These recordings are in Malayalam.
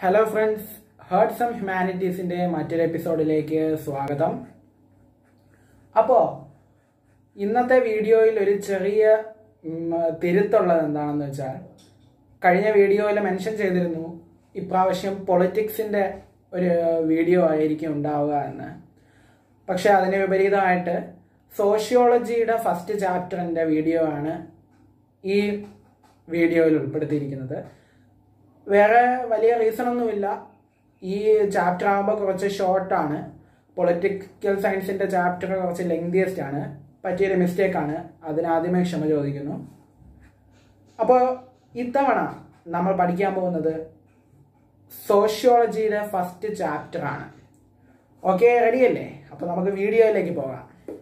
ഹലോ ഫ്രണ്ട്സ് ഹേർഡ് സം ഹ്യൂമാനിറ്റീസിന്റെ മറ്റൊരു എപ്പിസോഡിലേക്ക് സ്വാഗതം അപ്പോൾ ഇന്നത്തെ വീഡിയോയിൽ ഒരു ചെറിയ ഉം, തിരുത്തുള്ളത് എന്താണെന്ന് വെച്ചാൽ കഴിഞ്ഞ വീഡിയോയിൽ മെൻഷൻ ചെയ്തിരുന്നു ഇപ്രാവശ്യം പൊളിറ്റിക്സിന്റെ ഒരു വീഡിയോ ആയിരിക്കും ഉണ്ടാവുക എന്ന് പക്ഷെ അതിന് വിപരീതമായിട്ട് സോഷ്യോളജിയുടെ ഫസ്റ്റ് ചാപ്റ്ററിന്റെ വീഡിയോ ആണ് ഈ വീഡിയോയിൽ ഉൾപ്പെടുത്തിയിരിക്കുന്നത് വേറെ വലിയ റീസൺ ഒന്നുമില്ല ഈ ചാപ്റ്റർ ആകുമ്പോൾ കുറച്ച് ഷോർട്ടാണ് പൊളിറ്റിക്കൽ സയൻസിന്റെ ചാപ്റ്റർ കുറച്ച് ലെങ്തിയസ്റ്റ് ആണ് പറ്റിയൊരു മിസ്റ്റേക്ക് ആണ് അതിനാദ്യമേ ക്ഷമ ചോദിക്കുന്നു അപ്പോൾ ഇത്തവണ നമ്മൾ പഠിക്കാൻ പോകുന്നത് സോഷ്യോളജിയുടെ ഫസ്റ്റ് ചാപ്റ്റർ ആണ് ഓക്കെ റെഡിയല്ലേ അപ്പോൾ നമുക്ക് വീഡിയോയിലേക്ക് പോകാം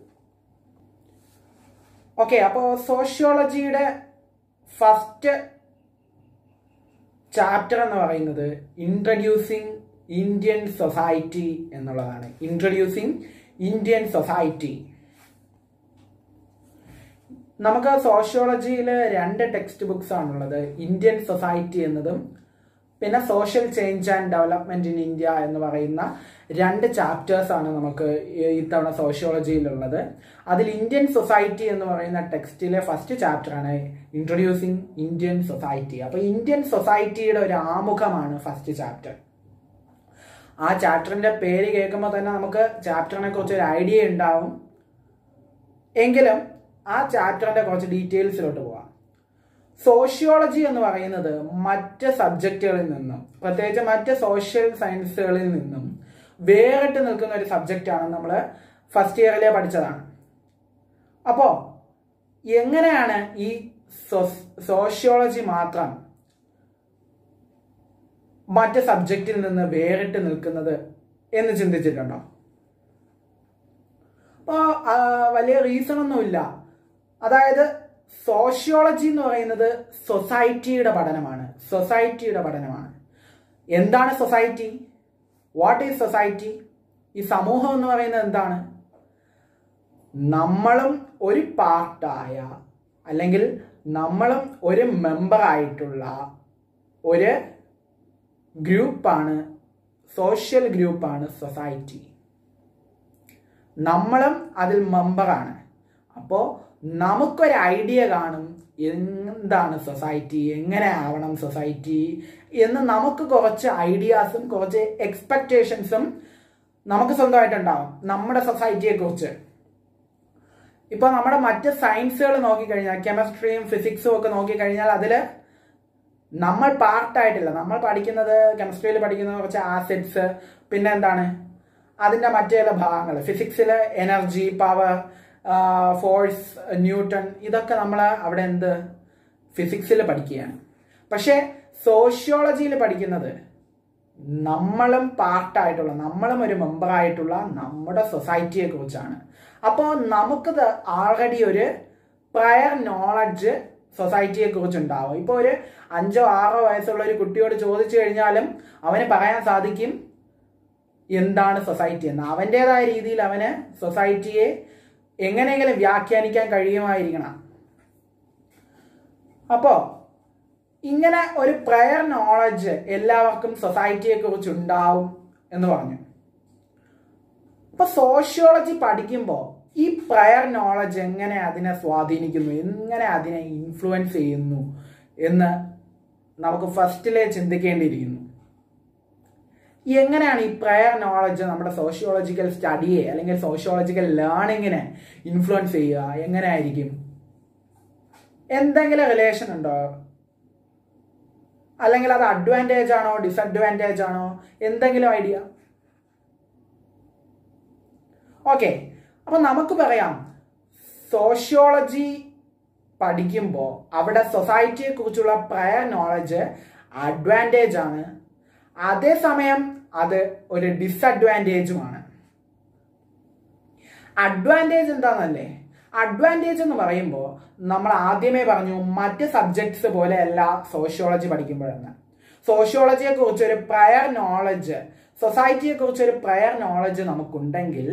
ഓക്കെ അപ്പോൾ സോഷ്യോളജിയുടെ ഫസ്റ്റ് ചാപ്റ്റർ എന്ന് പറയുന്നത് ഇൻട്രഡ്യൂസിങ് ഇന്ത്യൻ സൊസൈറ്റി എന്നുള്ളതാണ് ഇൻട്രഡ്യൂസിങ് ഇന്ത്യൻ സൊസൈറ്റി നമുക്ക് സോഷ്യോളജിയിൽ രണ്ട് ടെക്സ്റ്റ് ബുക്സ് ആണുള്ളത് ഇന്ത്യൻ സൊസൈറ്റി എന്നതും പിന്നെ social change and development in India എന്ന് പറയുന്ന രണ്ട് ചാപ്റ്റേഴ്സ് ആണ് നമുക്ക് ഈ- ഇത്തവണ സോഷ്യോളജിയിലുള്ളത് അതിൽ ഇന്ത്യൻ സൊസൈറ്റി എന്ന് പറയുന്ന ടെക്സ്റ്റിലെ ഫസ്റ്റ് ചാപ്റ്റർ ആണ് ഇൻട്രൊഡ്യൂസിങ് ഇന്ത്യൻ സൊസൈറ്റി അപ്പൊ ഇന്ത്യൻ സൊസൈറ്റിയുടെ ഒരു ആമുഖമാണ് ഫസ്റ്റ് ചാപ്റ്റർ ആ ചാപ്റ്ററിന്റെ പേര് കേൾക്കുമ്പോൾ തന്നെ നമുക്ക് ചാപ്റ്ററിനെ കുറിച്ച് ഒരു ഐഡിയ ഉണ്ടാവും എങ്കിലും ആ ചാപ്റ്ററിന്റെ കുറച്ച് ഡീറ്റെയിൽസിലോട്ട് പോവാം സോഷ്യോളജി എന്ന് പറയുന്നത് മറ്റ് സബ്ജക്റ്റുകളിൽ നിന്നും പ്രത്യേകിച്ച് മറ്റ് സോഷ്യൽ സയൻസുകളിൽ നിന്നും വേറിട്ട് നിൽക്കുന്ന ഒരു സബ്ജക്റ്റാണ് നമ്മൾ ഫസ്റ്റ് ഇയറിലെ പഠിച്ചതാണ് അപ്പോൾ എങ്ങനെയാണ് ഈ സോഷ്യോളജി മാത്രം മറ്റ് സബ്ജക്റ്റിൽ നിന്ന് വേറിട്ട് നിൽക്കുന്നത് എന്ന് ചിന്തിച്ചിട്ടുണ്ടോ അപ്പോൾ വലിയ റീസൺ ഒന്നുമില്ല അതായത് സോഷ്യോളജി എന്ന് പറയുന്നത് സൊസൈറ്റിയുടെ പഠനമാണ് സൊസൈറ്റിയുടെ പഠനമാണ് എന്താണ് സൊസൈറ്റി വാട്ട് ഈസ് സൊസൈറ്റി ഈ സമൂഹം എന്ന് പറയുന്നത് എന്താണ് നമ്മളും ഒരു പാർട്ടായ അല്ലെങ്കിൽ നമ്മളും ഒരു മെമ്പറായിട്ടുള്ള ഒരു ഗ്രൂപ്പാണ് സോഷ്യൽ ഗ്രൂപ്പാണ് സൊസൈറ്റി നമ്മളും അതിൽ മെമ്പറാണ് അപ്പോൾ നമുക്കൊരു ഐഡിയ കാണും എന്താണ് സൊസൈറ്റി എങ്ങനെ ആവണം സൊസൈറ്റി എന്ന് നമുക്ക് കുറച്ച് ഐഡിയാസും കുറച്ച് എക്സ്പെക്റ്റേഷൻസും നമുക്ക് സ്വന്തമായിട്ടുണ്ടാവും നമ്മുടെ സൊസൈറ്റിയെ കുറിച്ച് ഇപ്പൊ നമ്മുടെ മറ്റ് സയൻസുകൾ നോക്കിക്കഴിഞ്ഞാൽ കെമിസ്ട്രിയും ഫിസിക്സും ഒക്കെ നോക്കിക്കഴിഞ്ഞാൽ അതില് നമ്മൾ പാർട്ടായിട്ടില്ല നമ്മൾ പഠിക്കുന്നത് കെമിസ്ട്രിയിൽ പഠിക്കുന്നത് കുറച്ച് ആസിഡ്സ് പിന്നെ എന്താണ് അതിന്റെ മറ്റു ചില ഭാഗങ്ങൾ ഫിസിക്സിൽ എനർജി പവർ ഫോഴ്സ് ന്യൂട്ടൺ ഇതൊക്കെ നമ്മൾ അവിടെ എന്ത് ഫിസിക്സിൽ പഠിക്കുകയാണ് പക്ഷേ സോഷ്യോളജിയിൽ പഠിക്കുന്നത് നമ്മളും പാർട്ടായിട്ടുള്ള നമ്മളും ഒരു മെമ്പറായിട്ടുള്ള നമ്മുടെ സൊസൈറ്റിയെ കുറിച്ചാണ് അപ്പോൾ നമുക്കത് ആൾറെഡി ഒരു പ്രയർ നോളജ് സൊസൈറ്റിയെ കുറിച്ച് ഉണ്ടാവും ഇപ്പോൾ ഒരു അഞ്ചോ ആറോ വയസ്സുള്ള ഒരു കുട്ടിയോട് ചോദിച്ചു കഴിഞ്ഞാലും അവന് പറയാൻ സാധിക്കും എന്താണ് സൊസൈറ്റി എന്ന് അവൻ്റെതായ രീതിയിൽ അവന് സൊസൈറ്റിയെ എങ്ങനെയെങ്കിലും വ്യാഖ്യാനിക്കാൻ കഴിയുമായിരിക്കണം അപ്പോ ഇങ്ങനെ ഒരു പ്രയർ നോളജ് എല്ലാവർക്കും സൊസൈറ്റിയെ കുറിച്ച് ഉണ്ടാവും എന്ന് പറഞ്ഞു അപ്പൊ സോഷ്യോളജി പഠിക്കുമ്പോൾ ഈ പ്രയർ നോളജ് എങ്ങനെ അതിനെ സ്വാധീനിക്കുന്നു എങ്ങനെ അതിനെ ഇൻഫ്ലുവൻസ് ചെയ്യുന്നു എന്ന് നമുക്ക് ഫസ്റ്റിലെ ചിന്തിക്കേണ്ടിയിരിക്കുന്നു എങ്ങനെയാണ് ഈ പ്രയർ നോളജ് നമ്മുടെ സോഷ്യോളജിക്കൽ സ്റ്റഡിയെ അല്ലെങ്കിൽ സോഷ്യോളജിക്കൽ ലേണിങ്ങിനെ ഇൻഫ്ലുവൻസ് ചെയ്യുക എങ്ങനെയായിരിക്കും എന്തെങ്കിലും റിലേഷൻ ഉണ്ടോ അല്ലെങ്കിൽ അത് അഡ്വാൻറ്റേജ് ആണോ ഡിസഡ്വാൻറ്റേജ് ആണോ എന്തെങ്കിലും ഐഡിയ ഓക്കെ അപ്പൊ നമുക്ക് പറയാം സോഷ്യോളജി പഠിക്കുമ്പോൾ അവിടെ സൊസൈറ്റിയെ കുറിച്ചുള്ള പ്രയർ നോളജ് അഡ്വാൻറ്റേജ് ആണ് അതേസമയം അത് ഒരു ഡിസഡ്വാൻറ്റേജുമാണ് അഡ്വാൻറ്റേജ് എന്താണെന്നല്ലേ അഡ്വാൻറ്റേജ് എന്ന് പറയുമ്പോൾ നമ്മൾ ആദ്യമേ പറഞ്ഞു മറ്റ് സബ്ജക്ട്സ് പോലെയല്ല സോഷ്യോളജി പഠിക്കുമ്പോഴെന്ന് സോഷ്യോളജിയെ കുറിച്ച് ഒരു പ്രയർ നോളജ് സൊസൈറ്റിയെ കുറിച്ച് ഒരു പ്രയർ നോളജ് നമുക്കുണ്ടെങ്കിൽ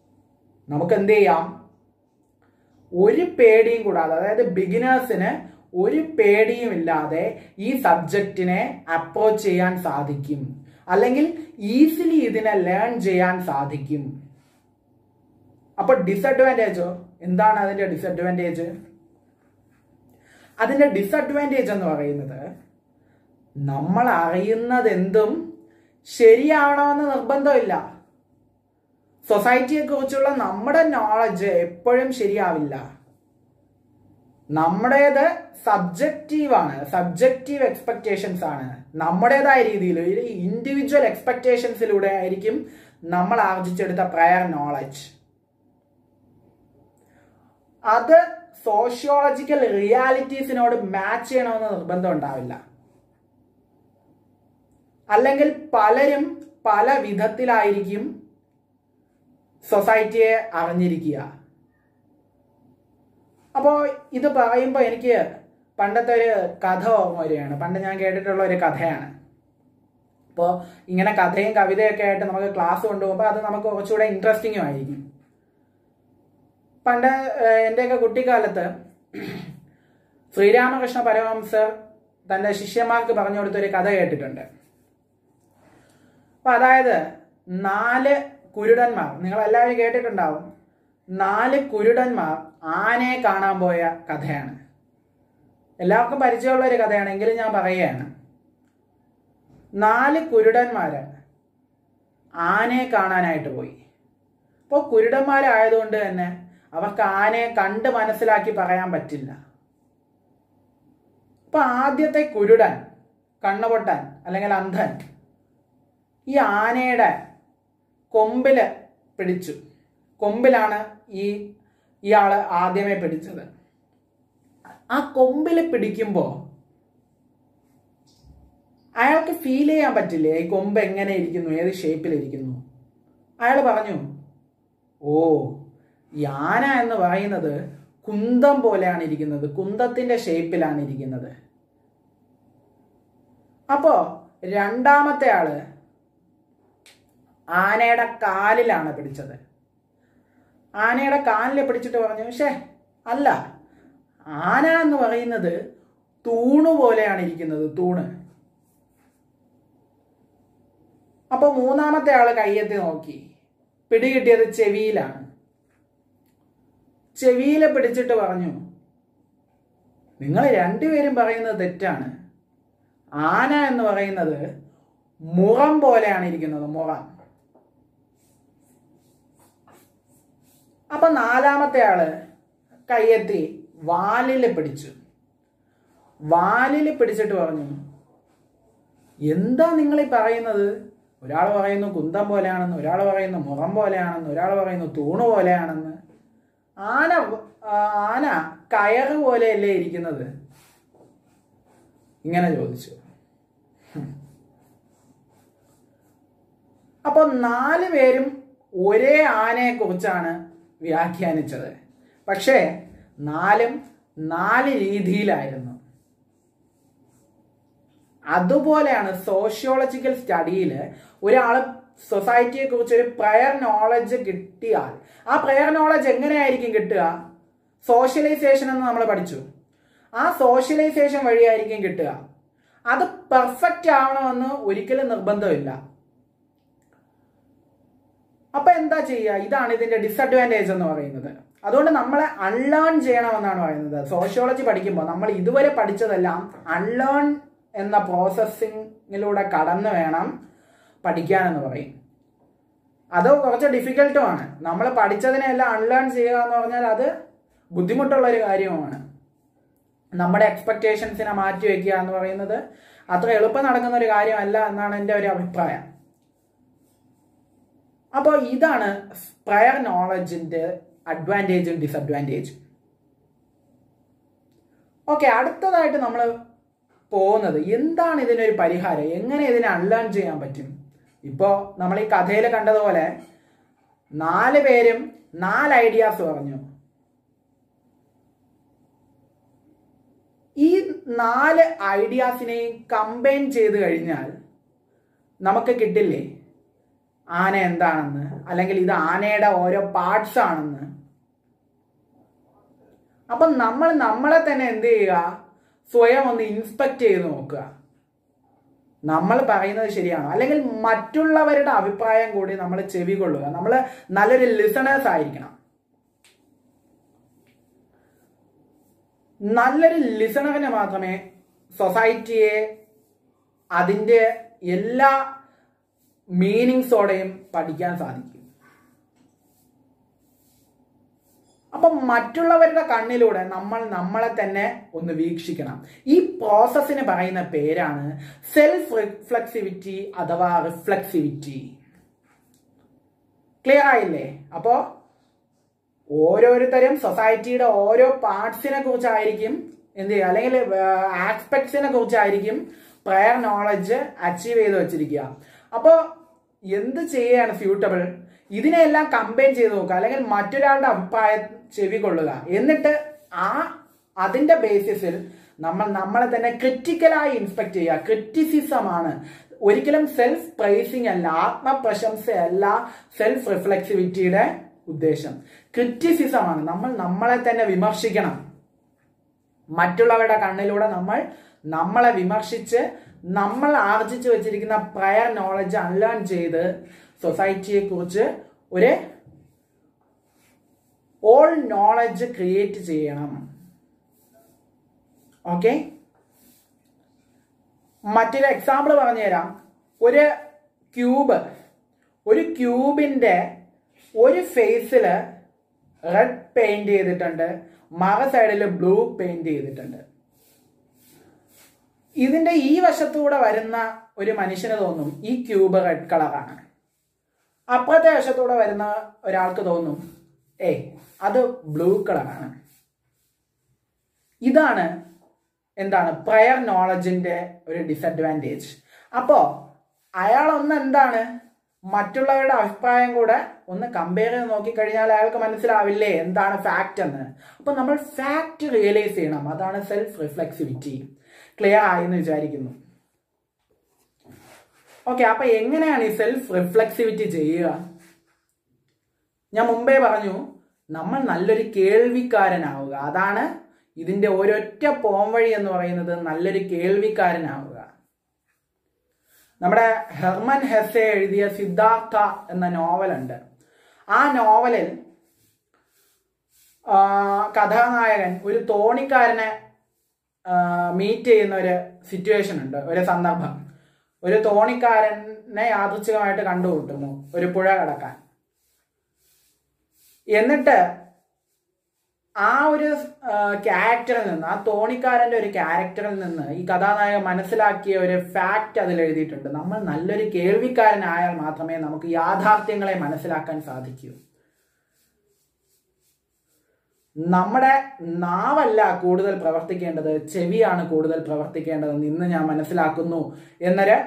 നമുക്ക് എന്ത് ചെയ്യാം ഒരു പേടിയും കൂടാതെ അതായത് ബിഗിനേഴ്സിന് ഒരു പേടിയും ഇല്ലാതെ ഈ സബ്ജക്റ്റിനെ അപ്രോച്ച് ചെയ്യാൻ സാധിക്കും അല്ലെങ്കിൽ ഈസിലി ഇതിനെ ലേൺ ചെയ്യാൻ സാധിക്കും അപ്പൊ ഡിസഡ്വാൻറ്റേജോ എന്താണ് അതിന്റെ ഡിസഡ്വാൻറ്റേജ് അതിന്റെ ഡിസഡ്വാൻറ്റേജ് എന്ന് പറയുന്നത് നമ്മൾ അറിയുന്നത് എന്തും ശരിയാവണമെന്ന് നിർബന്ധമില്ല സൊസൈറ്റിയെ കുറിച്ചുള്ള നമ്മുടെ നോളജ് എപ്പോഴും ശരിയാവില്ല നമ്മുടേത് സബ്ജക്റ്റീവ് ആണ് സബ്ജക്റ്റീവ് എക്സ്പെക്ടേഷൻസ് ആണ് നമ്മുടേതായ രീതിയിൽ ഒരു ഇൻഡിവിജ്വൽ എക്സ്പെക്ടേഷൻസിലൂടെ ആയിരിക്കും നമ്മൾ ആർജിച്ചെടുത്ത പ്രയർ നോളജ് അത് സോഷ്യോളജിക്കൽ റിയാലിറ്റീസിനോട് മാച്ച് ചെയ്യണമെന്ന് നിർബന്ധം ഉണ്ടാവില്ല അല്ലെങ്കിൽ പലരും പല വിധത്തിലായിരിക്കും സൊസൈറ്റിയെ അറിഞ്ഞിരിക്കുക അപ്പോൾ ഇത് പറയുമ്പോൾ എനിക്ക് പണ്ടത്തെ ഒരു കഥ ഓർമ്മ വരികയാണ് പണ്ട് ഞാൻ കേട്ടിട്ടുള്ള ഒരു കഥയാണ് അപ്പോൾ ഇങ്ങനെ കഥയും കവിതയൊക്കെ ആയിട്ട് നമുക്ക് ക്ലാസ് കൊണ്ടുപോകുമ്പോൾ അത് നമുക്ക് കുറച്ചുകൂടെ ഇൻട്രസ്റ്റിംഗും ആയിരിക്കും പണ്ട് ഏഹ്, എൻ്റെയൊക്കെ കുട്ടിക്കാലത്ത് ശ്രീരാമകൃഷ്ണ പരമഹംസർ തൻ്റെ ശിഷ്യന്മാർക്ക് പറഞ്ഞു കൊടുത്തൊരു കഥ കേട്ടിട്ടുണ്ട് അപ്പൊ അതായത് നാല് കുരുടന്മാർ നിങ്ങൾ എല്ലാവരും കേട്ടിട്ടുണ്ടാവും നാല് കുരുടന്മാർ ആനയെ കാണാൻ പോയ കഥയാണ് എല്ലാവർക്കും പരിചയമുള്ള ഒരു കഥയാണ് എങ്കിലും ഞാൻ പറയുകയാണ് നാല് കുരുടന്മാര് ആനയെ കാണാനായിട്ട് പോയി അപ്പോൾ കുരുടന്മാരായതുകൊണ്ട് തന്നെ അവർക്ക് ആനയെ കണ്ട് മനസ്സിലാക്കി പറയാൻ പറ്റില്ല അപ്പൊ ആദ്യത്തെ കുരുടൻ കണ്ണുപൊട്ടൻ അല്ലെങ്കിൽ അന്ധൻ ഈ ആനയുടെ കൊമ്പില് പിടിച്ചു കൊമ്പിലാണ് ഈ ഇയാള് ആദ്യമേ പിടിച്ചത് ആ കൊമ്പില് പിടിക്കുമ്പോ അയാൾക്ക് ഫീൽ ചെയ്യാൻ പറ്റില്ലേ ഈ കൊമ്പ് എങ്ങനെ ഇരിക്കുന്നു ഏത് ഷേപ്പിലിരിക്കുന്നു അയാൾ പറഞ്ഞു ഓ യാന എന്ന് പറയുന്നത് കുന്തം പോലെയാണ് ഇരിക്കുന്നത് കുന്തത്തിന്റെ ഷേപ്പിലാണ് ഇരിക്കുന്നത് അപ്പോ രണ്ടാമത്തെ ആള് ആനയുടെ കാലിലാണ് പിടിച്ചത് ആനയുടെ കാലിൽ പിടിച്ചിട്ട് പറഞ്ഞു ഷേ അല്ല ആന എന്ന് പറയുന്നത് തൂണ് പോലെയാണ് ഇരിക്കുന്നത് തൂണ് അപ്പൊ മൂന്നാമത്തെ ആള് കയ്യെത്തി നോക്കി പിടികിട്ടിയത് ചെവിയിലാണ് ചെവിയിലെ പിടിച്ചിട്ട് പറഞ്ഞു നിങ്ങൾ രണ്ടുപേരും പറയുന്നത് തെറ്റാണ് ആന എന്ന് പറയുന്നത് മുറം പോലെയാണ് ഇരിക്കുന്നത് മുറം അപ്പൊ നാലാമത്തെ ആള് കയ്യെത്തി വാലില് പിടിച്ചു വാലില് പിടിച്ചിട്ട് പറഞ്ഞു എന്താ നിങ്ങൾ ഈ പറയുന്നത് ഒരാൾ പറയുന്നു കുന്തം പോലെയാണെന്ന് ഒരാൾ പറയുന്നു മുഖം പോലെയാണെന്ന് ഒരാൾ പറയുന്നു തൂണ് പോലെയാണെന്ന് ആന ആ, ആന കയറ് പോലെയല്ലേ ഇരിക്കുന്നത് ഇങ്ങനെ ചോദിച്ചു അപ്പൊ നാല് പേരും ഒരേ ആനയെ കുറിച്ചാണ് വ്യാഖ്യാനിച്ചത് പക്ഷേ നാലും നാല് രീതിയിലായിരുന്നു അതുപോലെയാണ് സോഷ്യോളജിക്കൽ സ്റ്റഡിയിൽ ഒരാൾ സൊസൈറ്റിയെ കുറിച്ച് ഒരു പ്രയർ നോളജ് കിട്ടിയാൽ ആ പ്രയർ നോളജ് എങ്ങനെയായിരിക്കും കിട്ടുക സോഷ്യലൈസേഷൻ എന്ന് നമ്മൾ പഠിച്ചു ആ സോഷ്യലൈസേഷൻ വഴിയായിരിക്കും കിട്ടുക അത് പെർഫെക്റ്റ് ആവണമെന്ന് ഒരിക്കലും നിർബന്ധമില്ല അപ്പൊ എന്താ ചെയ്യുക ഇതാണ് ഇതിന്റെ ഡിസഡ്വാൻറ്റേജ് എന്ന് പറയുന്നത് അതുകൊണ്ട് നമ്മളെ അൺലേൺ ചെയ്യണമെന്നാണ് പറയുന്നത് സോഷ്യോളജി പഠിക്കുമ്പോൾ നമ്മൾ ഇതുവരെ പഠിച്ചതെല്ലാം അൺലേൺ എന്ന പ്രോസസ്സിങ്ങിലൂടെ കടന്നു വേണം പഠിക്കാനെന്ന് പറയും അത് കുറച്ച് ഡിഫിക്കൽട്ടുമാണ് നമ്മൾ പഠിച്ചതിനെല്ലാം അൺലേൺ ചെയ്യുക എന്ന് പറഞ്ഞാൽ അത് ബുദ്ധിമുട്ടുള്ള ഒരു കാര്യവുമാണ് നമ്മുടെ എക്സ്പെക്ടേഷൻസിനെ മാറ്റി വെക്കുക എന്ന് പറയുന്നത് അത്ര എളുപ്പം നടക്കുന്ന ഒരു കാര്യമല്ല എന്നാണ് എൻ്റെ ഒരു അഭിപ്രായം അപ്പോൾ ഇതാണ് പ്രയർ നോളജിന്റെ അഡ്വാൻറ്റേജും ഡിസഡ്വാൻറ്റേജും ഓക്കെ അടുത്തതായിട്ട് നമ്മൾ പോകുന്നത് എന്താണ് ഇതിനൊരു പരിഹാരം എങ്ങനെ ഇതിനെ അൺലേൺ ചെയ്യാൻ പറ്റും ഇപ്പോൾ നമ്മൾ ഈ കഥയിൽ കണ്ടതുപോലെ നാല് പേരും നാല് ഐഡിയാസ് പറഞ്ഞു ഈ നാല് ഐഡിയാസിനെയും കമ്പൈൻ ചെയ്ത് കഴിഞ്ഞാൽ നമുക്ക് കിട്ടില്ലേ ആന എന്താണെന്ന് അല്ലെങ്കിൽ ഇത് ആനയുടെ ഓരോ പാർട്സ് ആണെന്ന് അപ്പം നമ്മൾ നമ്മളെ തന്നെ എന്ത് ചെയ്യുക സ്വയം ഒന്ന് ഇൻസ്പെക്ട് ചെയ്ത് നോക്കുക നമ്മൾ പറയുന്നത് ശരിയാണോ അല്ലെങ്കിൽ മറ്റുള്ളവരുടെ അഭിപ്രായം കൂടി നമ്മൾ ചെവികൊള്ളുക നമ്മൾ നല്ലൊരു ലിസണേഴ്സ് ആയിരിക്കണം നല്ലൊരു ലിസണറിന് മാത്രമേ സൊസൈറ്റിയെ അതിൻ്റെ എല്ലാ മീനിങ്സോടെയും പഠിക്കാൻ സാധിക്കും അപ്പം മറ്റുള്ളവരുടെ കണ്ണിലൂടെ നമ്മൾ നമ്മളെ തന്നെ ഒന്ന് വീക്ഷിക്കണം ഈ പ്രോസസ്സിന് പറയുന്ന പേരാണ് സെൽഫ് റിഫ്ലെക്സിവിറ്റി അഥവാ റിഫ്ലെക്സിവിറ്റി ക്ലിയർ ആയില്ലേ അപ്പോ ഓരോരുത്തരും സൊസൈറ്റിയുടെ ഓരോ പാർട്സിനെ കുറിച്ചായിരിക്കും എന്ത് ചെയ്യുക അല്ലെങ്കിൽ ആസ്പെക്ട്സിനെ കുറിച്ചായിരിക്കും പ്രയർ നോളജ് അച്ചീവ് ചെയ്ത് വെച്ചിരിക്കുക അപ്പോൾ എന്ത് ചെയ്യാണ് സ്യൂട്ടബിൾ ഇതിനെല്ലാം കമ്പൈൻ ചെയ്ത് നോക്കുക അല്ലെങ്കിൽ മറ്റൊരാളുടെ അഭിപ്രായം ചെവികൊള്ളുക എന്നിട്ട് ആ അതിന്റെ ബേസിസിൽ നമ്മൾ നമ്മളെ തന്നെ ക്രിറ്റിക്കലായി ഇൻസ്പെക്ട് ചെയ്യുക ക്രിറ്റിസിസം ആണ് ഒരിക്കലും സെൽഫ് പ്രൈസിങ് അല്ല ആത്മപ്രശംസയല്ല സെൽഫ് റിഫ്ലെക്സിവിറ്റിയുടെ ഉദ്ദേശം ക്രിറ്റിസിസം ആണ് നമ്മൾ നമ്മളെ തന്നെ വിമർശിക്കണം മറ്റുള്ളവരുടെ കണ്ണിലൂടെ നമ്മൾ നമ്മളെ വിമർശിച്ച് നമ്മൾ ആർജിച്ചു വെച്ചിരിക്കുന്ന പ്രയർ നോളജ് അൺലേൺ ചെയ്ത് സൊസൈറ്റിയെ കുറിച്ച് ഒരു ഓൾ നോളജ് ക്രിയേറ്റ് ചെയ്യണം ഓക്കെ മറ്റൊരു എക്സാമ്പിൾ പറഞ്ഞു തരാം ഒരു ക്യൂബ് ഒരു ക്യൂബിന്റെ ഒരു ഫേസിൽ റെഡ് പെയിന്റ് ചെയ്തിട്ടുണ്ട് മറ സൈഡിൽ ബ്ലൂ പെയിന്റ് ചെയ്തിട്ടുണ്ട് ഇതിന്റെ ഈ വശത്തൂടെ വരുന്ന ഒരു മനുഷ്യന് തോന്നും ഈ ക്യൂബ് റെഡ് കളറാണ് അപ്പുറത്തെ വശത്തൂടെ വരുന്ന ഒരാൾക്ക് തോന്നും ഏയ് അത് ബ്ലൂ കളറാണ് ഇതാണ് എന്താണ് പ്രയർ നോളജിന്റെ ഒരു ഡിസഡ്വാൻറ്റേജ് അപ്പോ അയാൾ ഒന്ന് എന്താണ് മറ്റുള്ളവരുടെ അഭിപ്രായം കൂടെ ഒന്ന് കമ്പയർ ചെയ്ത് നോക്കിക്കഴിഞ്ഞാൽ അയാൾക്ക് മനസ്സിലാവില്ലേ എന്താണ് ഫാക്റ്റ് എന്ന് അപ്പൊ നമ്മൾ ഫാക്റ്റ് റിയലൈസ് ചെയ്യണം അതാണ് സെൽഫ് റിഫ്ലെക്സിവിറ്റി ക്ലിയർ ആയി എന്ന് വിചാരിക്കുന്നു ഓക്കെ അപ്പൊ എങ്ങനെയാണ് ഈ സെൽഫ് റിഫ്ലെക്സിവിറ്റി ചെയ്യുക ഞാൻ മുമ്പേ പറഞ്ഞു നമ്മൾ നല്ലൊരു കേൾവിക്കാരനാവുക അതാണ് ഇതിന്റെ ഒരൊറ്റ പോംവഴി എന്ന് പറയുന്നത് നല്ലൊരു കേൾവിക്കാരനാവുക നമ്മുടെ ഹെർമൻ ഹെസെ എഴുതിയ സിദ്ധാർത്ഥ എന്ന നോവലുണ്ട് ആ നോവലിൽ കഥാനായകൻ ഒരു തോണിക്കാരനെ മീറ്റ് ചെയ്യുന്ന ഒരു സിറ്റുവേഷൻ ഉണ്ട് ഒരു സന്ദർഭം ഒരു തോണിക്കാരനെ യാദൃച്ഛികമായിട്ട് കണ്ടുമുട്ടുന്നു ഒരു പുഴ കടക്കാൻ എന്നിട്ട് ആ ഒരു ക്യാരക്ടറിൽ നിന്ന് ആ തോണിക്കാരന്റെ ഒരു ക്യാരക്ടറിൽ നിന്ന് ഈ കഥാനായകൻ മനസ്സിലാക്കിയ ഒരു ഫാക്റ്റ് അതിൽ എഴുതിയിട്ടുണ്ട് നമ്മൾ നല്ലൊരു കേൾവിക്കാരനായാൽ മാത്രമേ നമുക്ക് യാഥാർത്ഥ്യങ്ങളെ മനസ്സിലാക്കാൻ സാധിക്കൂ നമ്മുടെ നാവല്ല കൂടുതൽ പ്രവർത്തിക്കേണ്ടത് ചെവിയാണ് കൂടുതൽ പ്രവർത്തിക്കേണ്ടതെന്ന് ഇന്ന് ഞാൻ മനസ്സിലാക്കുന്നു എന്നൊരു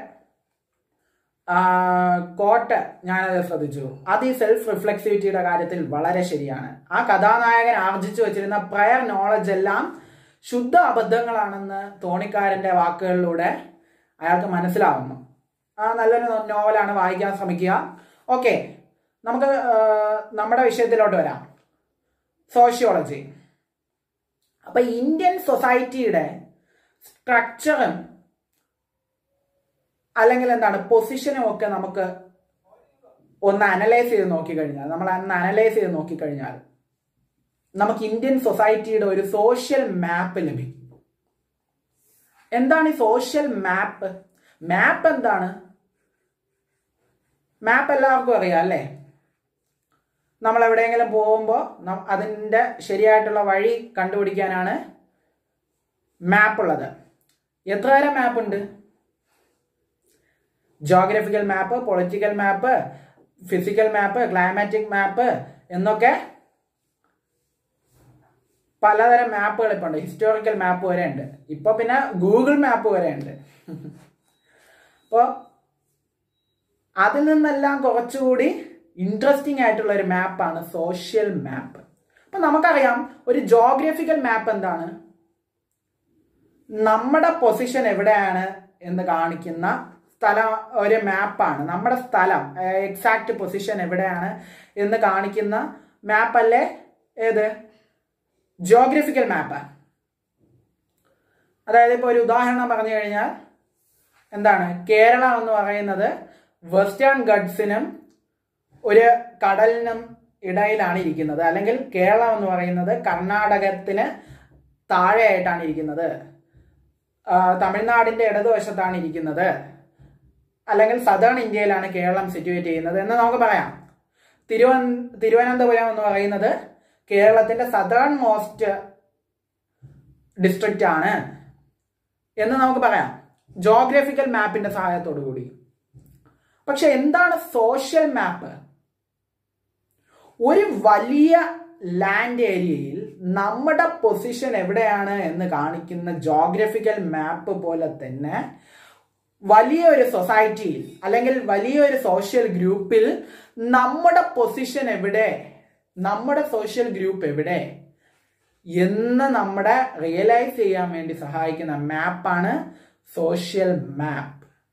കോട്ട് ഞാനത് ശ്രദ്ധിച്ചു അത് ഈ സെൽഫ് റിഫ്ലെക്സിവിറ്റിയുടെ കാര്യത്തിൽ വളരെ ശരിയാണ് ആ കഥാനായകൻ ആർജിച്ചു വെച്ചിരുന്ന പ്രയർ നോളജ് എല്ലാം ശുദ്ധ അബദ്ധങ്ങളാണെന്ന് തോണിക്കാരന്റെ വാക്കുകളിലൂടെ അയാൾക്ക് മനസ്സിലാവുന്നു ആ നല്ലൊരു നോവലാണ് വായിക്കാൻ ശ്രമിക്കുക ഓക്കെ നമുക്ക് നമ്മുടെ വിഷയത്തിലോട്ട് വരാം സോഷ്യോളജി അപ്പൊ ഇന്ത്യൻ സൊസൈറ്റിയുടെ സ്ട്രക്ചറും അല്ലെങ്കിൽ എന്താണ് പൊസിഷനും ഒക്കെ നമുക്ക് ഒന്ന് അനലൈസ് ചെയ്ത് നോക്കിക്കഴിഞ്ഞാൽ നമ്മൾ അന്ന് അനലൈസ് ചെയ്ത് നോക്കിക്കഴിഞ്ഞാൽ നമുക്ക് ഇന്ത്യൻ സൊസൈറ്റിയുടെ ഒരു സോഷ്യൽ മാപ്പ് ലഭിക്കും എന്താണ് ഈ സോഷ്യൽ മാപ്പ് മാപ്പ് എന്താണ് മാപ്പ് എല്ലാവർക്കും അറിയാം അല്ലേ നമ്മൾ എവിടെയെങ്കിലും പോകുമ്പോൾ അതിൻ്റെ ശരിയായിട്ടുള്ള വഴി കണ്ടുപിടിക്കാനാണ് മാപ്പ് ഉള്ളത് എത്ര തരം മാപ്പ് ഉണ്ട് geographical map political map physical map climatic map എന്നൊക്കെ പലതരം മാപ്പുകൾ ഇപ്പോൾ ഉണ്ട് ഹിസ്റ്റോറിക്കൽ മാപ്പ് വരെ ഉണ്ട് ഇപ്പൊ പിന്നെ ഗൂഗിൾ മാപ്പ് വരെ ഉണ്ട് അപ്പോൾ അതിൽ നിന്നെല്ലാം കുറച്ചുകൂടി ഇൻട്രസ്റ്റിംഗ് ആയിട്ടുള്ള ഒരു മാപ്പാണ് സോഷ്യൽ മാപ്പ് അപ്പൊ നമുക്കറിയാം ഒരു ജോഗ്രഫിക്കൽ മാപ്പ് എന്താണ് നമ്മുടെ പൊസിഷൻ എവിടെയാണ് എന്ന് കാണിക്കുന്ന സ്ഥലം ഒരു മാപ്പാണ് നമ്മുടെ സ്ഥലം എക്സാക്ട് പൊസിഷൻ എവിടെയാണ് എന്ന് കാണിക്കുന്ന മാപ്പല്ലേ ഏത് ജോഗ്രഫിക്കൽ മാപ്പ് അതായത് ഇപ്പോൾ ഒരു ഉദാഹരണം പറഞ്ഞു കഴിഞ്ഞാൽ എന്താണ് കേരളം എന്ന് പറയുന്നത് വെസ്റ്റേൺ ഗഡ്സിനും ഒരു കടലിനും ഇടയിലാണ് ഇരിക്കുന്നത് അല്ലെങ്കിൽ കേരളം എന്ന് പറയുന്നത് കർണാടകത്തിന് താഴെയായിട്ടാണ് ഇരിക്കുന്നത് ആ, തമിഴ്നാടിന്റെ ഇടതുവശത്താണ് ഇരിക്കുന്നത് അല്ലെങ്കിൽ സദേൺ ഇന്ത്യയിലാണ് കേരളം സിറ്റുവേറ്റ് ചെയ്യുന്നത് എന്ന് നമുക്ക് പറയാം തിരുവന തിരുവനന്തപുരം എന്ന് പറയുന്നത് കേരളത്തിന്റെ സദേൺ മോസ്റ്റ് ഡിസ്ട്രിക്റ്റ് ആണ് എന്ന് നമുക്ക് പറയാം ജോഗ്രഫിക്കൽ മാപ്പിന്റെ സഹായത്തോടു കൂടി പക്ഷെ എന്താണ് സോഷ്യൽ മാപ്പ് ഒരു വലിയ ലാൻഡ് ഏരിയയിൽ നമ്മുടെ പൊസിഷൻ എവിടെയാണ് എന്ന് കാണിക്കുന്ന ജോഗ്രഫിക്കൽ മാപ്പ് പോലെ തന്നെ വലിയൊരു സൊസൈറ്റിയിൽ അല്ലെങ്കിൽ വലിയൊരു സോഷ്യൽ ഗ്രൂപ്പിൽ നമ്മുടെ പൊസിഷൻ എവിടെ നമ്മുടെ സോഷ്യൽ ഗ്രൂപ്പ് എവിടെ എന്ന് നമ്മുടെ റിയലൈസ് ചെയ്യാൻ വേണ്ടി സഹായിക്കുന്ന മാപ്പാണ് സോഷ്യൽ മാപ്പ്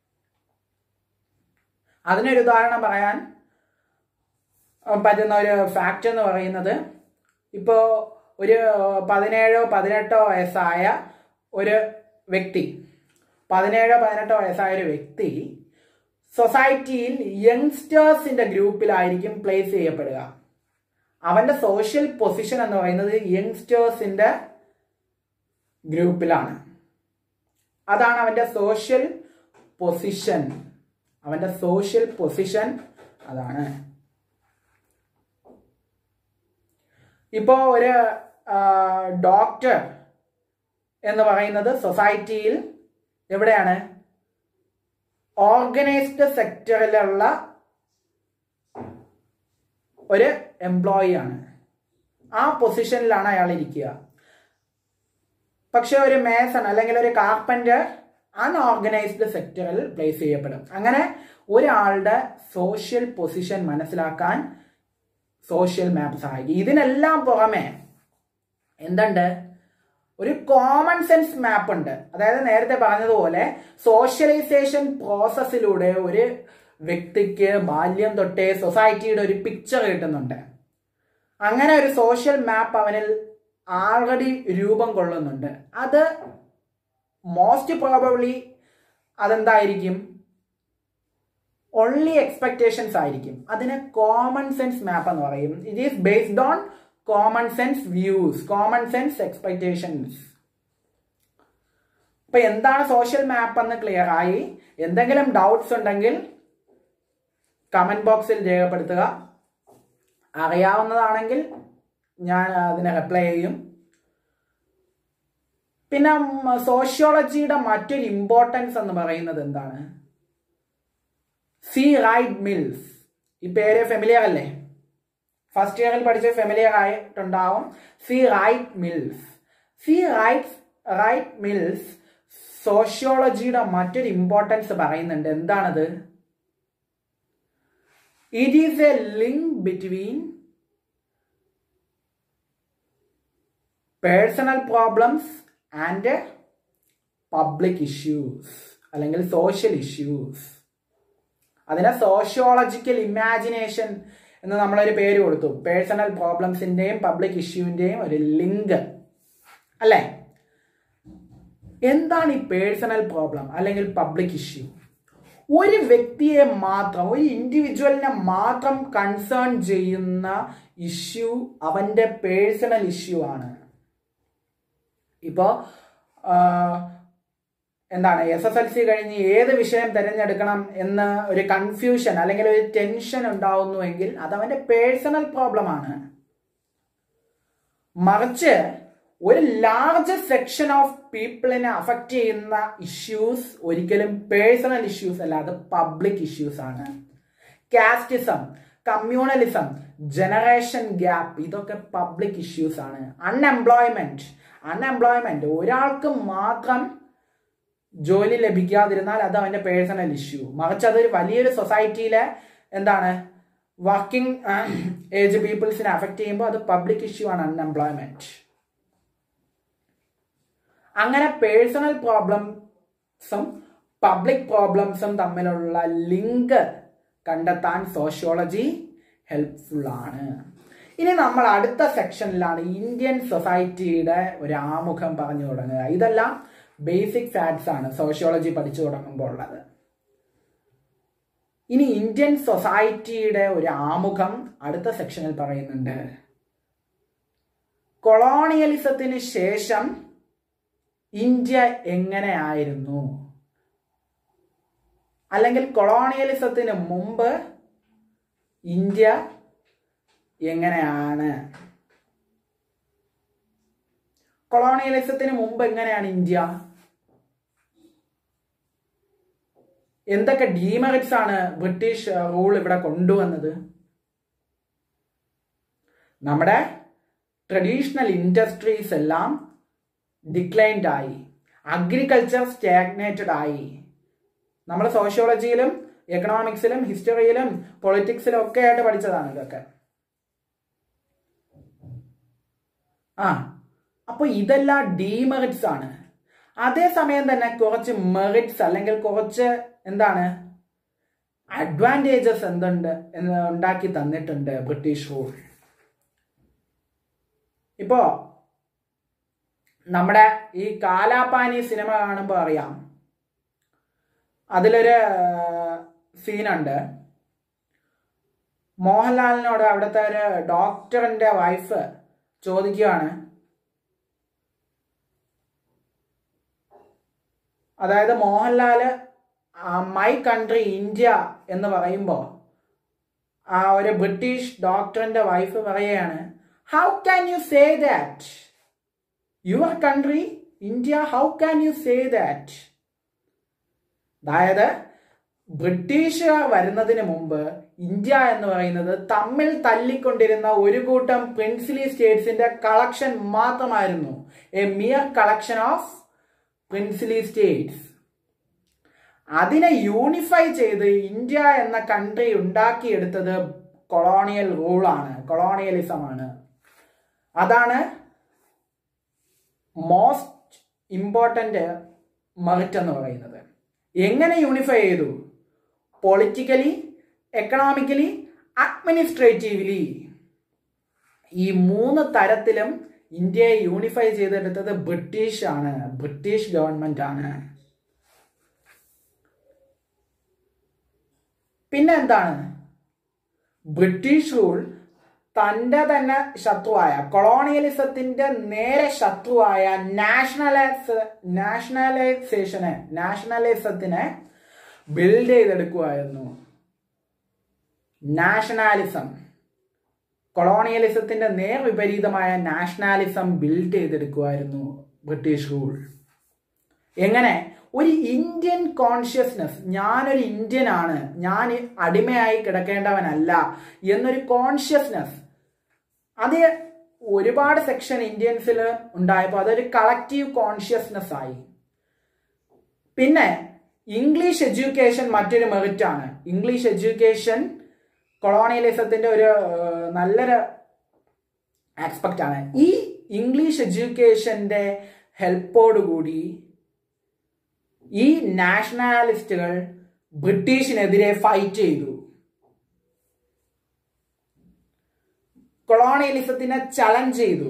അതിനൊരു ഉദാഹരണം പറയാൻ അഹ് പറ്റുന്ന ഒരു ഫാക്റ്റ് എന്ന് പറയുന്നത് ഇപ്പോൾ ഒരു പതിനേഴോ പതിനെട്ടോ വയസ്സായ ഒരു വ്യക്തി പതിനേഴോ പതിനെട്ടോ വയസ്സായ ഒരു വ്യക്തി സൊസൈറ്റിയിൽ യങ്സ്റ്റേഴ്സിന്റെ ഗ്രൂപ്പിലായിരിക്കും പ്ലേസ് ചെയ്യപ്പെടുക അവന്റെ സോഷ്യൽ പൊസിഷൻ എന്ന് പറയുന്നത് യങ്സ്റ്റേഴ്സിന്റെ ഗ്രൂപ്പിലാണ് അതാണ് അവന്റെ സോഷ്യൽ പൊസിഷൻ അവന്റെ സോഷ്യൽ പൊസിഷൻ അതാണ് ഇപ്പോ ഒരു ഡോക്ടർ എന്ന് പറയുന്നത് സൊസൈറ്റിയിൽ എവിടെയാണ് ഓർഗനൈസ്ഡ് സെക്ടറിലുള്ള ഒരു എംപ്ലോയി ആണ് ആ പൊസിഷനിലാണ് അയാൾ ഇരിക്കുക പക്ഷെ ഒരു മേസൺ അല്ലെങ്കിൽ ഒരു കാർപ്പൻറ്റർ അൺഓർഗനൈസ്ഡ് സെക്ടറിൽ പ്ലേസ് ചെയ്യപ്പെടും അങ്ങനെ ഒരാളുടെ സോഷ്യൽ പൊസിഷൻ മനസ്സിലാക്കാൻ സോഷ്യൽ മാപ്പ് സഹായിക്കും ഇതിനെല്ലാം പുറമെ എന്തുണ്ട് ഒരു കോമൺ സെൻസ് മാപ്പ് ഉണ്ട് അതായത് നേരത്തെ പറഞ്ഞതുപോലെ സോഷ്യലൈസേഷൻ പ്രോസസ്സിലൂടെ ഒരു വ്യക്തിക്ക് ബാല്യം തൊട്ടേ സൊസൈറ്റിയുടെ ഒരു പിക്ചർ കിട്ടുന്നുണ്ട് അങ്ങനെ ഒരു സോഷ്യൽ മാപ്പ് അവനിൽ ആൾറെഡി രൂപം കൊള്ളുന്നുണ്ട് അത് മോസ്റ്റ് പ്രോബബ്ലി അതെന്തായിരിക്കും ഓൺലി എക്സ്പെക്ടേഷൻസ് ആയിരിക്കും അതിന് കോമൺ സെൻസ് മാപ്പ് എന്ന് പറയും it is based on common sense views common sense expectations അപ്പൊ എന്താണ് സോഷ്യൽ മാപ്പ് എന്ന് ക്ലിയർ ആയി എന്തെങ്കിലും ഡൗട്ട്സ് ഉണ്ടെങ്കിൽ കമന്റ് ബോക്സിൽ രേഖപ്പെടുത്തുക അറിയാവുന്നതാണെങ്കിൽ ഞാൻ അതിന് റിപ്ലൈ ചെയ്യും പിന്നെ സോഷ്യോളജിയുടെ മറ്റൊരു ഇമ്പോർട്ടൻസ് എന്ന് പറയുന്നത് എന്താണ് സി റൈറ്റ് മിൽസ് ഈ പേര് ഫെമിലിയർ അല്ലേ ഫസ്റ്റ് ഇയറിൽ പഠിച്ച ഫെമിലിയർ ആയിട്ടുണ്ടാവും C Wright Mills C Wright Wright Mills സോഷ്യോളജിയുടെ മറ്റൊരു ഇമ്പോർട്ടൻസ് പറയുന്നുണ്ട് എന്താണത് it is a link between personal problems and public issues അല്ലെങ്കിൽ സോഷ്യൽ ഇഷ്യൂസ് അതിനെ സോഷ്യോളജിക്കൽ ഇമാജിനേഷൻ എന്ന് നമ്മളൊരു പേര് കൊടുത്തു പേഴ്സണൽ പ്രോബ്ലംസിന്റെയും പബ്ലിക് ഇഷ്യൂവിന്റെയും ഒരു ലിങ്ക് അല്ലേ എന്താണ് ഈ പേഴ്സണൽ പ്രോബ്ലം അല്ലെങ്കിൽ പബ്ലിക് ഇഷ്യൂ ഒരു വ്യക്തിയെ മാത്രം ഒരു ഇൻഡിവിജ്വലിനെ മാത്രം കൺസേൺ ചെയ്യുന്ന ഇഷ്യൂ അവന്റെ പേഴ്സണൽ ഇഷ്യൂ ആണ് ഇപ്പോ എന്താണ് എസ് എസ് എൽ സി കഴിഞ്ഞ് ഏത് വിഷയം തിരഞ്ഞെടുക്കണം എന്ന് ഒരു കൺഫ്യൂഷൻ അല്ലെങ്കിൽ ഒരു ടെൻഷൻ ഉണ്ടാവുന്നുവെങ്കിൽ അത് അവന്റെ പേഴ്സണൽ പ്രോബ്ലം ആണ് മറിച്ച് ഒരു ലാർജ് സെക്ഷൻ ഓഫ് പീപ്പിളിനെ അഫക്റ്റ് ചെയ്യുന്ന ഇഷ്യൂസ് ഒരിക്കലും പേഴ്സണൽ ഇഷ്യൂസ് അല്ല അത് പബ്ലിക് ഇഷ്യൂസ് ആണ് കാസ്റ്റിസം കമ്മ്യൂണലിസം ജനറേഷൻ ഗ്യാപ്പ് ഇതൊക്കെ പബ്ലിക് ഇഷ്യൂസ് ആണ് അൺഎംപ്ലോയ്മെന്റ് അൺഎംപ്ലോയ്മെന്റ് ഒരാൾക്ക് മാത്രം ജോലി ലഭിക്കാതിരുന്നാൽ അത് അവന്റെ പേഴ്സണൽ ഇഷ്യൂ മറിച്ച് അതൊരു വലിയൊരു സൊസൈറ്റിയിലെ എന്താണ് വർക്കിംഗ് ഏജ് പീപ്പിൾസിനെ അഫക്റ്റ് ചെയ്യുമ്പോൾ അത് പബ്ലിക് ഇഷ്യൂ ആണ് അൺഎംപ്ലോയ്മെന്റ് അങ്ങനെ പേഴ്സണൽ പ്രോബ്ലംസും പബ്ലിക് പ്രോബ്ലംസും തമ്മിലുള്ള ലിങ്ക് കണ്ടെത്താൻ സോഷ്യോളജി ഹെൽപ്ഫുൾ ആണ് ഇനി നമ്മൾ അടുത്ത സെക്ഷനിലാണ് ഇന്ത്യൻ സൊസൈറ്റിയുടെ ഒരു ആമുഖം പറഞ്ഞു തുടങ്ങുക ഇതെല്ലാം ബേസിക് ഫാക്ട്സ് ആണ് സോഷ്യോളജി പഠിച്ചു തുടങ്ങുമ്പോൾ ഉള്ളത് ഇനി ഇന്ത്യൻ സൊസൈറ്റിയുടെ ഒരു ആമുഖം അടുത്ത സെക്ഷനിൽ പറയുന്നുണ്ട് കൊളോണിയലിസത്തിന് ശേഷം ഇന്ത്യ എങ്ങനെയായിരുന്നു അല്ലെങ്കിൽ കൊളോണിയലിസത്തിന് മുമ്പ് ഇന്ത്യ എങ്ങനെയാണ് കൊളോണിയലിസത്തിന് മുമ്പ് എങ്ങനെയാണ് ഇന്ത്യ എന്തൊക്കെ ഡീമെറിറ്റ്സ് ആണ് ബ്രിട്ടീഷ് റൂൾ ഇവിടെ കൊണ്ടുവന്നത് നമ്മുടെ ട്രഡീഷണൽ ഇൻഡസ്ട്രീസ് എല്ലാം ഡിക്ലൈൻഡ് ആയി അഗ്രികൾച്ചർ സ്റ്റാഗ്നേറ്റഡ് ആയി നമ്മൾ സോഷ്യോളജിയിലും എക്കണോമിക്സിലും ഹിസ്റ്ററിയിലും പൊളിറ്റിക്സിലും ഒക്കെ ആയിട്ട് പഠിച്ചതാണ് ഇതൊക്കെ ആ അപ്പൊ ഇതെല്ലാം ഡീമെറിറ്റ്സ് ആണ് അതേസമയം തന്നെ കുറച്ച് മെറിറ്റ്സ് അല്ലെങ്കിൽ കുറച്ച് എന്താണ് അഡ്വാൻറ്റേജസ് എന്തുണ്ട് എന്ന് ഉണ്ടാക്കി തന്നിട്ടുണ്ട് ബ്രിട്ടീഷ് റൂൾ ഇപ്പോ നമ്മുടെ ഈ കാലാപാനി സിനിമ കാണുമ്പോൾ അറിയാം അതിലൊരു സീനുണ്ട് മോഹൻലാലിനോട് അവിടുത്തെ ഒരു ഡോക്ടറിന്റെ വൈഫ് ചോദിക്കുകയാണ് അതായത് മോഹൻലാല് മൈ കൺട്രി ഇന്ത്യ എന്ന് പറയുമ്പോൾ ആ ഒരു ബ്രിട്ടീഷ് ഡോക്ടറിന്റെ വൈഫ് പറയുകയാണ് how can you say that your country India how can you say that അതായത് ബ്രിട്ടീഷുകാർ വരുന്നതിന് മുമ്പ് ഇന്ത്യ എന്ന് പറയുന്നത് തമ്മിൽ തല്ലിക്കൊണ്ടിരുന്ന ഒരു കൂട്ടം പ്രിൻസിലി സ്റ്റേറ്റ്സിന്റെ കളക്ഷൻ മാത്രമായിരുന്നു a mere collection of princely states അതിനെ യൂണിഫൈ ചെയ്ത് ഇന്ത്യ എന്ന കൺട്രി ഉണ്ടാക്കിയെടുത്തത് കൊളോണിയൽ റൂളാണ് കൊളോണിയലിസം ആണ് അതാണ് മോസ്റ്റ് ഇമ്പോർട്ടൻ്റ് മെറിറ്റ് എന്ന് പറയുന്നത് എങ്ങനെ യൂണിഫൈ ചെയ്തു പൊളിറ്റിക്കലി എക്കണോമിക്കലി അഡ്മിനിസ്ട്രേറ്റീവ്ലി ഈ മൂന്ന് തരത്തിലും ഇന്ത്യയെ യൂണിഫൈ ചെയ്തെടുത്തത് ബ്രിട്ടീഷ് ആണ് ബ്രിട്ടീഷ് ഗവൺമെന്റ് ആണ് പിന്നെ എന്താണ് ബ്രിട്ടീഷ് റൂൾ തന്റെ തന്നെ ശത്രുവായ കൊളോണിയലിസത്തിന്റെ നേരെ ശത്രുവായ നാഷണലൈസ് നാഷണലൈസേഷനെ നാഷണലിസത്തിനെ ബിൽഡ് ചെയ്തെടുക്കുമായിരുന്നു നാഷണാലിസം കൊളോണിയലിസത്തിന്റെ നേർ വിപരീതമായ നാഷണാലിസം ബിൽഡ് ചെയ്തെടുക്കുമായിരുന്നു ബ്രിട്ടീഷ് റൂൾ എങ്ങനെ ഒരു ഇന്ത്യൻ കോൺഷ്യസ്നെസ് ഞാനൊരു ഇന്ത്യൻ ആണ് ഞാൻ അടിമയായി കിടക്കേണ്ടവനല്ല എന്നൊരു കോൺഷ്യസ്നെസ് അത് ഒരുപാട് സെക്ഷൻ ഇന്ത്യൻസിൽ ഉണ്ടായപ്പോൾ അതൊരു കളക്റ്റീവ് കോൺഷ്യസ്നെസ് ആയി പിന്നെ ഇംഗ്ലീഷ് എഡ്യൂക്കേഷൻ മറ്റൊരു മെറിറ്റ് ആണ് ഇംഗ്ലീഷ് എഡ്യൂക്കേഷൻ കൊളോണിയലിസത്തിന്റെ ഒരു നല്ലൊരു ആസ്പെക്റ്റ് ആണ് ഈ ഇംഗ്ലീഷ് എഡ്യൂക്കേഷന്റെ ഹെൽപ്പോടുകൂടി ഈ നാഷണാലിസ്റ്റുകൾ ബ്രിട്ടീഷിനെതിരെ ഫൈറ്റ് ചെയ്തു കൊളോണിയലിസത്തിനെ ചലഞ്ച് ചെയ്തു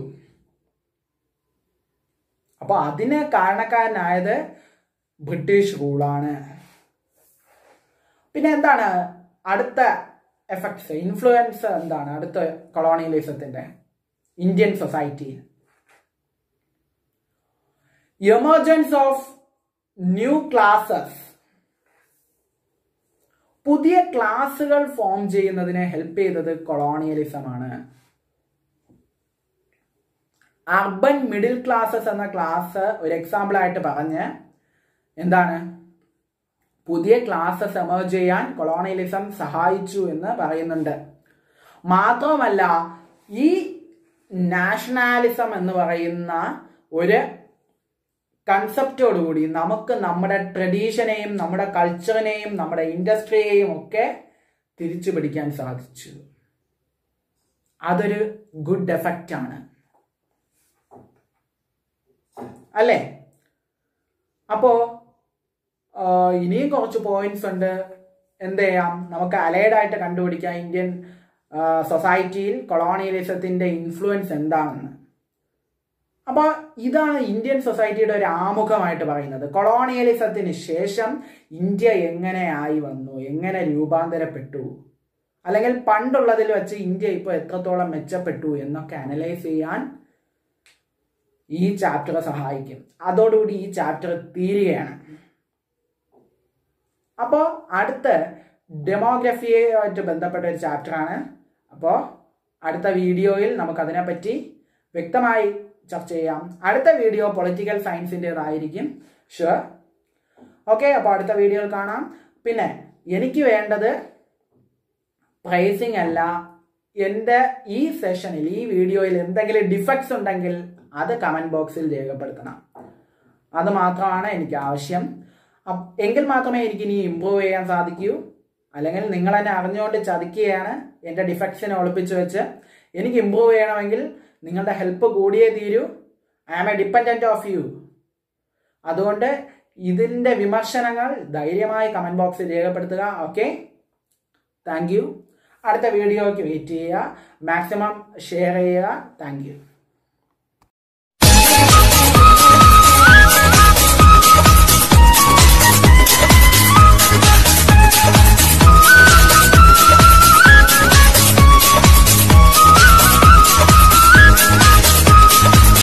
അപ്പൊ അതിന് കാരണക്കാരനായത് ബ്രിട്ടീഷ് റൂളാണ് പിന്നെ എന്താണ് അടുത്ത എഫക്ട്സ് ഇൻഫ്ലുവൻസ് എന്താണ് അടുത്ത കൊളോണിയലിസത്തിന്റെ Indian society emergence of new classes പുതിയ ക്ലാസുകൾ ഫോം ചെയ്യുന്നതിനെ ഹെൽപ്പ് ചെയ്തത് കൊളോണിയലിസമാണ് അർബൻ മിഡിൽ ക്ലാസ്സസ് എന്ന ക്ലാസ് ഒരു എക്സാമ്പിൾ ആയിട്ട് പറഞ്ഞ് എന്താണ് പുതിയ ക്ലാസ്സസ് എമേർജ് ചെയ്യാൻ കൊളോണിയലിസം സഹായിച്ചു എന്ന് പറയുന്നുണ്ട് മാത്രമല്ല ഈ നാഷണാലിസം എന്ന് പറയുന്ന ഒരു കൺസെപ്റ്റോടുകൂടി നമുക്ക് നമ്മുടെ ട്രഡീഷനെയും നമ്മുടെ കൾച്ചറിനെയും നമ്മുടെ ഇൻഡസ്ട്രിയെയും ഒക്കെ തിരിച്ചു പിടിക്കാൻ സാധിച്ചു അതൊരു ഗുഡ് എഫക്റ്റ് ആണ് അല്ലേ അപ്പോ ഇനിയും കുറച്ച് പോയിന്റ്സ് ഉണ്ട് എന്ത് ചെയ്യാം നമുക്ക് അലൈഡ് ആയിട്ട് കണ്ടുപിടിക്കാം ഇന്ത്യൻ സൊസൈറ്റിയിൽ കൊളോണിയലിസത്തിന്റെ ഇൻഫ്ലുവൻസ് എന്താണെന്ന് അപ്പോൾ ഇതാണ് ഇന്ത്യൻ സൊസൈറ്റിയുടെ ഒരു ആമുഖമായിട്ട് പറയുന്നത് കൊളോണിയലിസത്തിന് ശേഷം ഇന്ത്യ എങ്ങനെയായി വന്നു എങ്ങനെ രൂപാന്തരപ്പെട്ടു അല്ലെങ്കിൽ പണ്ടുള്ളതിൽ വെച്ച് ഇന്ത്യ ഇപ്പോൾ എത്രത്തോളം മെച്ചപ്പെട്ടു എന്നൊക്കെ അനലൈസ് ചെയ്യാൻ ഈ ചാപ്റ്റർ സഹായിക്കും അതോടുകൂടി ഈ ചാപ്റ്റർ തീരുകയാണ് അപ്പോൾ അടുത്ത ഡെമോഗ്രഫിയുമായിട്ട് ബന്ധപ്പെട്ട ഒരു ചാപ്റ്ററാണ് അപ്പോൾ അടുത്ത വീഡിയോയിൽ നമുക്ക് അതിനെപ്പറ്റി വ്യക്തമായി ചർച്ച ചെയ്യാം അടുത്ത വീഡിയോ പൊളിറ്റിക്കൽ സയൻസിൻ്റെതായിരിക്കും ഷുവർ ഓക്കെ അപ്പോൾ അടുത്ത വീഡിയോയിൽ കാണാം പിന്നെ എനിക്ക് വേണ്ടത് പ്രൈസിങ് അല്ല എൻ്റെ ഈ സെഷനിൽ ഈ വീഡിയോയിൽ എന്തെങ്കിലും ഡിഫക്ട്സ് ഉണ്ടെങ്കിൽ അത് കമൻറ്റ് ബോക്സിൽ രേഖപ്പെടുത്തണം അത് മാത്രമാണ് എനിക്ക് ആവശ്യം അപ്പ് എങ്കിൽ മാത്രമേ എനിക്ക് ഇനി ഇമ്പ്രൂവ് ചെയ്യാൻ സാധിക്കൂ അല്ലെങ്കിൽ നിങ്ങൾ എന്നെ അറിഞ്ഞുകൊണ്ട് ചതിക്കുകയാണ് എൻ്റെ ഡിഫക്ട്സിനെ ഒളിപ്പിച്ച് വെച്ച് എനിക്ക് ഇമ്പ്രൂവ് ചെയ്യണമെങ്കിൽ നിങ്ങളുടെ ഹെൽപ്പ് കൂടിയേ തീരൂ I am a dependent of you അതുകൊണ്ട് ഇതിൻ്റെ വിമർശനങ്ങൾ ധൈര്യമായി കമൻറ്റ് ബോക്സിൽ രേഖപ്പെടുത്തുക ഓക്കെ താങ്ക് യു അടുത്ത വീഡിയോയ്ക്ക് വെയിറ്റ് ചെയ്യുക മാക്സിമം ഷെയർ ചെയ്യുക താങ്ക് യു